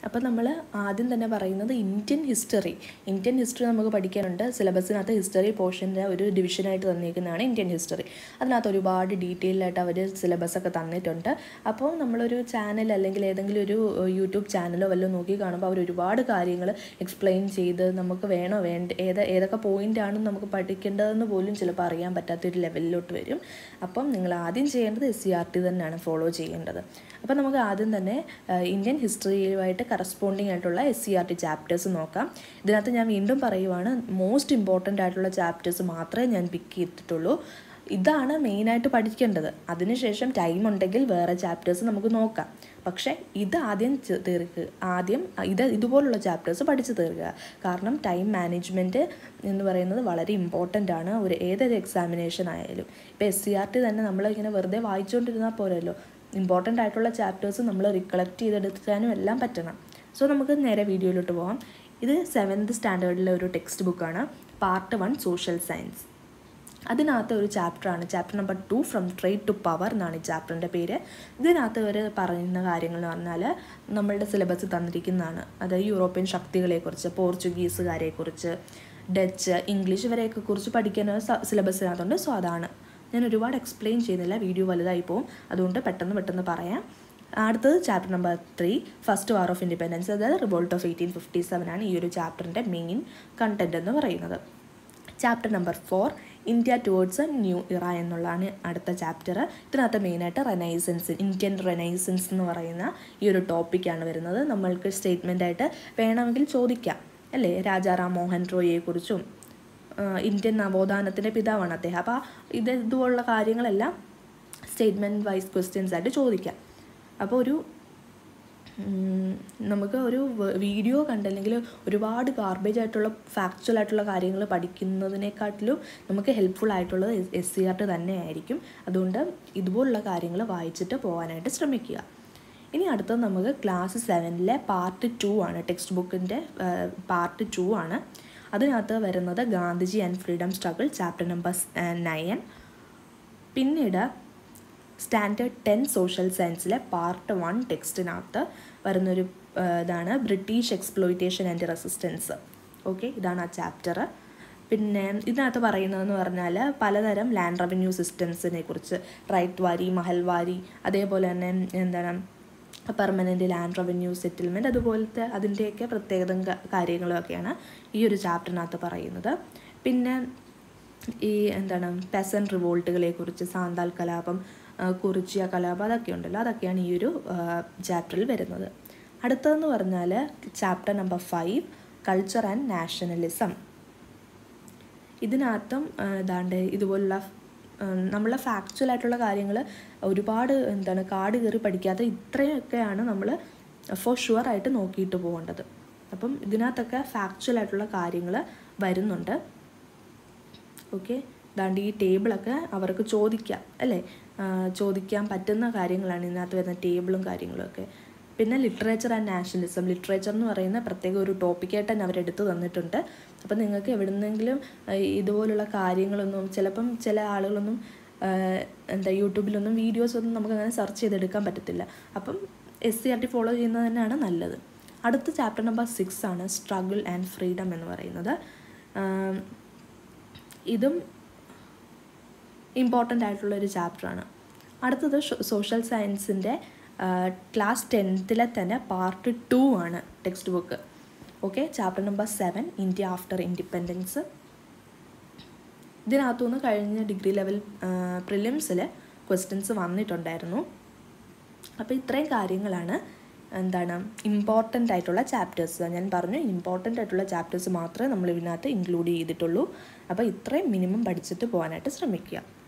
അപ്പോൾ നമ്മൾ ആദ്യം തന്നെ പറയുന്നത് ഇന്ത്യൻ ഹിസ്റ്ററി ഇന്ത്യൻ ഹിസ്റ്ററി നമുക്ക് പഠിക്കാനുണ്ട് സിലബസിനകത്ത് ഹിസ്റ്ററി പോർഷൻ്റെ ഒരു ഡിവിഷനായിട്ട് തന്നിരിക്കുന്നതാണ് ഇന്ത്യൻ ഹിസ്റ്ററി അതിനകത്ത് ഒരുപാട് ഡീറ്റെയിൽ ആയിട്ട് അവർ സിലബസ് ഒക്കെ തന്നിട്ടുണ്ട് അപ്പോൾ നമ്മളൊരു ചാനൽ അല്ലെങ്കിൽ ഏതെങ്കിലും ഒരു യൂട്യൂബ് ചാനലോ വല്ലതും നോക്കി കാണുമ്പോൾ അവർ ഒരുപാട് കാര്യങ്ങൾ എക്സ്പ്ലെയിൻ ചെയ്ത് നമുക്ക് വേണോ വേണ്ട ഏത് ഏതൊക്കെ പോയിൻ്റാണ് നമുക്ക് പഠിക്കേണ്ടതെന്ന് പോലും ചിലപ്പോൾ അറിയാൻ പറ്റാത്തൊരു ലെവലിലോട്ട് വരും അപ്പം നിങ്ങൾ ആദ്യം ചെയ്യേണ്ടത് എസ് സി ആർ ടി തന്നെയാണ് ഫോളോ ചെയ്യേണ്ടത് അപ്പോൾ നമുക്ക് ആദ്യം തന്നെ ഇന്ത്യൻ ഹിസ്റ്ററിയുമായിട്ട് കറസ്പോണ്ടിങ് ആയിട്ടുള്ള S C R T chapters നോക്കാം ഇതിനകത്ത് ഞാൻ വീണ്ടും പറയുവാണ് മോസ്റ്റ് ഇമ്പോർട്ടൻ്റ് ആയിട്ടുള്ള ചാപ്റ്റേഴ്സ് മാത്രമേ ഞാൻ പിക്ക് ചെയ്തിട്ടുള്ളൂ ഇതാണ് മെയിനായിട്ട് പഠിക്കേണ്ടത് അതിനുശേഷം ടൈം ഉണ്ടെങ്കിൽ വേറെ ചാപ്റ്റേഴ്സ് നമുക്ക് നോക്കാം പക്ഷേ ഇത് ആദ്യം തീർക്കുക ആദ്യം ഇത് ഇതുപോലുള്ള ചാപ്റ്റേഴ്സ് പഠിച്ചു തീർക്കുക കാരണം ടൈം മാനേജ്മെൻറ്റ് എന്ന് പറയുന്നത് വളരെ ഇമ്പോർട്ടൻ്റ് ആണ് ഒരു ഏതൊരു എക്സാമിനേഷൻ ആയാലും ഇപ്പോൾ എസ് സി ആർ ടി തന്നെ നമ്മളിങ്ങനെ വെറുതെ വായിച്ചുകൊണ്ടിരുന്നാൽ പോരല്ലോ ഇമ്പോർട്ടൻ്റ് ആയിട്ടുള്ള ചാപ്റ്റേഴ്സ് നമ്മൾ റിക്കളക്ട് ചെയ്തെടുക്കാനും എല്ലാം പറ്റണം സോ നമുക്ക് നേരെ വീഡിയോയിലോട്ട് പോകാം ഇത് സെവൻത്ത് സ്റ്റാൻഡേർഡിലെ ഒരു ടെക്സ്റ്റ് ബുക്കാണ് പാർട്ട് വൺ സോഷ്യൽ സയൻസ് അതിനകത്ത് ഒരു ചാപ്റ്ററാണ് chapter number two from trade to power എന്നാണ് ഈ ചാപ്റ്ററിൻ്റെ പേര് ഇതിനകത്ത് അവർ പറയുന്ന കാര്യങ്ങൾ എന്ന് പറഞ്ഞാൽ നമ്മളുടെ സിലബസ് തന്നിരിക്കുന്നതാണ് അതായത് യൂറോപ്യൻ ശക്തികളെക്കുറിച്ച് പോർച്ചുഗീസുകാരെക്കുറിച്ച് ഡച്ച് ഇംഗ്ലീഷ് ഇവരെയൊക്കെ കുറിച്ച് പഠിക്കാൻ സിലബസിനകത്തുണ്ട് സോ അതാണ് ഞാൻ ഒരുപാട് എക്സ്പ്ലെയിൻ ചെയ്യുന്നില്ല വീഡിയോ വലുതായി പോകും അതുകൊണ്ട് പെട്ടെന്ന് പെട്ടെന്ന് പറയാം അടുത്തത് chapter number three first war of independence അതായത് revolt of eighteen fifty seven ആണ് ഈ ഒരു ചാപ്റ്ററിൻ്റെ മെയിൻ കണ്ടൻറ് എന്ന് പറയുന്നത് chapter number four India towards a new era എന്നുള്ളതാണ് അടുത്ത ചാപ്റ്റർ ഇതിനകത്ത് മെയിനായിട്ട് റെനൈസൻസ് ഇന്ത്യൻ റെനൈസൻസ് എന്ന് പറയുന്ന ഈ ഒരു ടോപ്പിക്കാണ് വരുന്നത് നമ്മൾക്ക് സ്റ്റേറ്റ്മെൻ്റായിട്ട് വേണമെങ്കിൽ ചോദിക്കാം അല്ലേ രാജാറാം മോഹൻ റോയിയെക്കുറിച്ചും ഇന്ത്യൻ നവോത്ഥാനത്തിൻ്റെ പിതാവാണ് അദ്ദേഹം അപ്പോൾ ഇത് ഇതുപോലുള്ള കാര്യങ്ങളെല്ലാം സ്റ്റേറ്റ്മെൻറ്റ് വൈസ് ക്വസ്റ്റ്യൻസ് ആയിട്ട് ചോദിക്കാം അപ്പോൾ ഒരു നമുക്ക് ഒരു വീഡിയോ കണ്ടല്ലെങ്കിൽ ഒരുപാട് ഗാർബേജ് ആയിട്ടുള്ള ഫാക്ച്വൽ ആയിട്ടുള്ള കാര്യങ്ങൾ പഠിക്കുന്നതിനെക്കാട്ടിലും നമുക്ക് ഹെൽപ്ഫുൾ ആയിട്ടുള്ളത് എസ് സി ആർ ടി തന്നെയായിരിക്കും അതുകൊണ്ട് ഇതുപോലുള്ള കാര്യങ്ങൾ വായിച്ചിട്ട് പോകാനായിട്ട് ശ്രമിക്കുക ഇനി അടുത്തത് നമുക്ക് ക്ലാസ് സെവനിലെ പാർട്ട് ടു ആണ് ടെക്സ്റ്റ് ബുക്കിൻ്റെ പാർട്ട് ടു ആണ് അതിനകത്ത് വരുന്നത് Gandhiji and freedom struggle chapter number nine പിന്നീട് സ്റ്റാൻഡേർഡ് ടെൻ സോഷ്യൽ സയൻസിലെ പാർട്ട് വൺ ടെക്സ്റ്റിനകത്ത് വരുന്നൊരു ഇതാണ് British exploitation and resistance okay ഇതാണ് ആ ചാപ്റ്റർ പിന്നെ ഇതിനകത്ത് പറയുന്നതെന്ന് പറഞ്ഞാൽ പലതരം ലാൻഡ് റവന്യൂ സിസ്റ്റംസിനെ കുറിച്ച് റൈറ്റ് വാരി മഹൽവാരി അതേപോലെ തന്നെ എന്താണ് പെർമനൻറ്റ് ലാൻഡ് റവന്യൂ സെറ്റിൽമെൻറ്റ് അതുപോലത്തെ അതിൻ്റെയൊക്കെ പ്രത്യേകത കാര്യങ്ങളൊക്കെയാണ് ഈ ഒരു ചാപ്റ്ററിനകത്ത് പറയുന്നത് പിന്നെ ഈ എന്താണ് പെസൻ റിവോൾട്ടുകളെ കുറിച്ച് സാന്താൽ കലാപം കുറിച്ചിയ കലാപം അതൊക്കെ ഉണ്ടല്ലോ അതൊക്കെയാണ് ഈ ഒരു ചാപ്റ്ററിൽ വരുന്നത് അടുത്തതെന്ന് പറഞ്ഞാൽ chapter number five culture and nationalism ഇതിനകത്തും ഏതാണ്ട് ഇതുപോലുള്ള നമ്മളെ ഫാക്ച്വൽ ആയിട്ടുള്ള കാര്യങ്ങൾ ഒരുപാട് എന്താണ് കാട് കയറി പഠിക്കാതെ ഇത്രയൊക്കെയാണ് നമ്മൾ ഫോർ ഷുവർ ആയിട്ട് നോക്കിയിട്ട് പോകേണ്ടത് അപ്പം ഇതിനകത്തൊക്കെ ഫാക്ച്വൽ ആയിട്ടുള്ള കാര്യങ്ങൾ വരുന്നുണ്ട് ഓക്കെ ദാണ്ട് ഈ ടേബിളൊക്കെ അവർക്ക് ചോദിക്കാം അല്ലേ ചോദിക്കാൻ പറ്റുന്ന കാര്യങ്ങളാണ് ഇതിനകത്ത് വരുന്ന ടേബിളും കാര്യങ്ങളും ഒക്കെ പിന്നെ ലിറ്ററേച്ചർ ആൻഡ് നാഷണലിസം ലിറ്ററേച്ചർ എന്ന് പറയുന്ന പ്രത്യേക ഒരു ടോപ്പിക്കായിട്ട് തന്നെ അവരെടുത്ത് തന്നിട്ടുണ്ട് അപ്പം നിങ്ങൾക്ക് എവിടുന്നെങ്കിലും ഇതുപോലുള്ള കാര്യങ്ങളൊന്നും ചിലപ്പം ചില ആളുകളൊന്നും എന്താ യൂട്യൂബിലൊന്നും വീഡിയോസ് ഒന്നും നമുക്ക് അങ്ങനെ സെർച്ച് ചെയ്തെടുക്കാൻ പറ്റത്തില്ല അപ്പം S C R T follow ചെയ്യുന്നത് തന്നെയാണ് നല്ലത് അടുത്ത ചാപ്റ്റർ നമ്പർ സിക്സ് ആണ് സ്ട്രഗിൾ ആൻഡ് ഫ്രീഡം എന്ന് പറയുന്നത് ഇതും ഇമ്പോർട്ടൻ്റ് ആയിട്ടുള്ളൊരു ചാപ്റ്ററാണ് അടുത്തത് സോഷ്യൽ സയൻസിൻ്റെ ക്ലാസ് ടെൻത്തിലെ തന്നെ പാർട്ട് ടു ആണ് text book okay chapter number seven India after independence ഇതിനകത്തുനിന്ന് കഴിഞ്ഞ ഡിഗ്രി ലെവൽ പ്രിലിംസിൽ ക്വസ്റ്റ്യൻസ് വന്നിട്ടുണ്ടായിരുന്നു അപ്പോൾ ഇത്രയും കാര്യങ്ങളാണ് എന്താണ് ഇമ്പോർട്ടൻ്റ് ആയിട്ടുള്ള ചാപ്റ്റേഴ്സ് ഞാൻ പറഞ്ഞു ഇമ്പോർട്ടൻ്റ് ആയിട്ടുള്ള ചാപ്റ്റേഴ്സ് മാത്രമേ നമ്മൾ ഇതിനകത്ത് ഇൻക്ലൂഡ് ചെയ്തിട്ടുള്ളൂ അപ്പോൾ ഇത്രയും മിനിമം പഠിച്ചിട്ട് പോകാനായിട്ട് ശ്രമിക്കുക